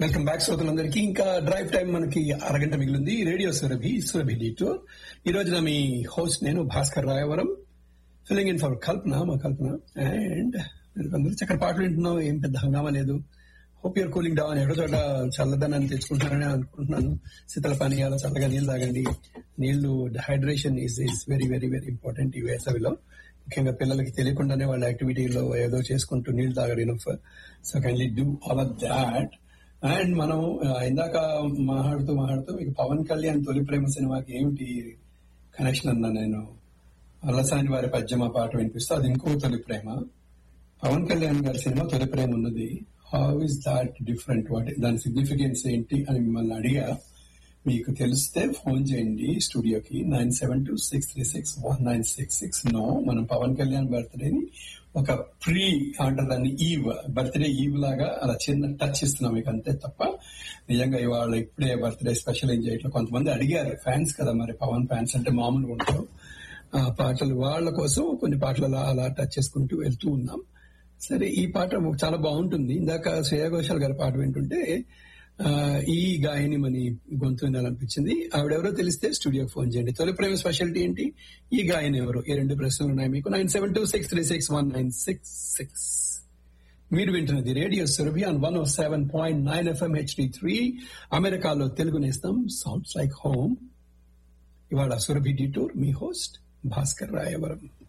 welcome back శ్రోతలందరికీ ఇంకా drive time మనకి అరగంట మిగిలింది రేడియో సురభి సురభి డీటూర్ ఈ రోజున మీ హోస్ట్ నేను Bhaskar Rayavaram filling in for Kalpana మా కల్పన అండ్ అందరూ చక్కటి పాటలు వింటున్నాం ఏం పెద్ద హంగామా లేదు హోప్ యూర్ కూలింగ్ డౌన్ ఎక్కడో చోట చల్లదనాన్ని తెచ్చుకుంటున్నారని అనుకుంటున్నాను శీతల పానీయాలు చల్లగా నీళ్ళు తాగండి నీళ్లు hydration is is very very very important ఈ వేసవిలో ముఖ్యంగా పిల్లలకి తెలియకుండానే వాళ్ళ యాక్టివిటీలో ఏదో చేసుకుంటూ నీళ్లు తాగడం so kindly do all of that and మనం ఆ, ఇందాక మాట్లాడుతూ మాట్లాడుతూ మీకు పవన్ కళ్యాణ్ తొలి ప్రేమ సినిమాకి ఏమిటి కనెక్షన్ అన్నా నేను అల్లసాని వారి పద్యమ పాట వినిపిస్తే అది ఇంకో తొలి ప్రేమ పవన్ కళ్యాణ్ గారి సినిమా తొలి ప్రేమ ఉన్నది how is that different what దాని సిగ్నిఫికెన్స్ ఏంటి అని మిమ్మల్ని అడిగా మీకు తెలిస్తే ఫోన్ చేయండి స్టూడియోకి nine seven two six three six one nine six six no మనం పవన్ కళ్యాణ్ బర్త్డేని ఒక ప్రీ అంటారు దాన్ని ఈవ్ బర్త్డే ఈవ్ లాగా అలా చిన్న టచ్ ఇస్తున్నాం మీకు అంతే తప్ప నిజంగా ఇవాళ ఇప్పుడే బర్త్డే స్పెషల్ ఏం చేయట్లేదు కొంతమంది అడిగారు ఫ్యాన్స్ కదా మరి పవన్ ఫ్యాన్స్ అంటే మామూలుగా ఉంటారు ఆ పాటలు వాళ్ళ కోసం కొన్ని పాటలు అలా అలా టచ్ చేసుకుంటూ వెళ్తూ ఉన్నాం సరే ఈ పాట చాలా బాగుంటుంది ఇందాక శ్రేయా ఘోషాల్ గారి పాట వింటుంటే ఆ, ఈ గాయని మని గొంతు వినాలనిపించింది ఆవిడెవరో తెలిస్తే స్టూడియోకి ఫోన్ చేయండి తొలి ప్రేమ స్పెషాలిటీ ఏంటి ఈ గాయని ఎవరు ఈ రెండు ప్రశ్నలు ఉన్నాయి మీకు nine seven two six three six one nine six six మీరు వింటున్నది radio Surabhi on one seven point nine FM HD three అమెరికాలో తెలుగు నేస్తాం సౌండ్స్ లైక్ హోమ్ ఇవాళ సురభి డిటూర్ మీ హోస్ట్ భాస్కర్ రాయవరం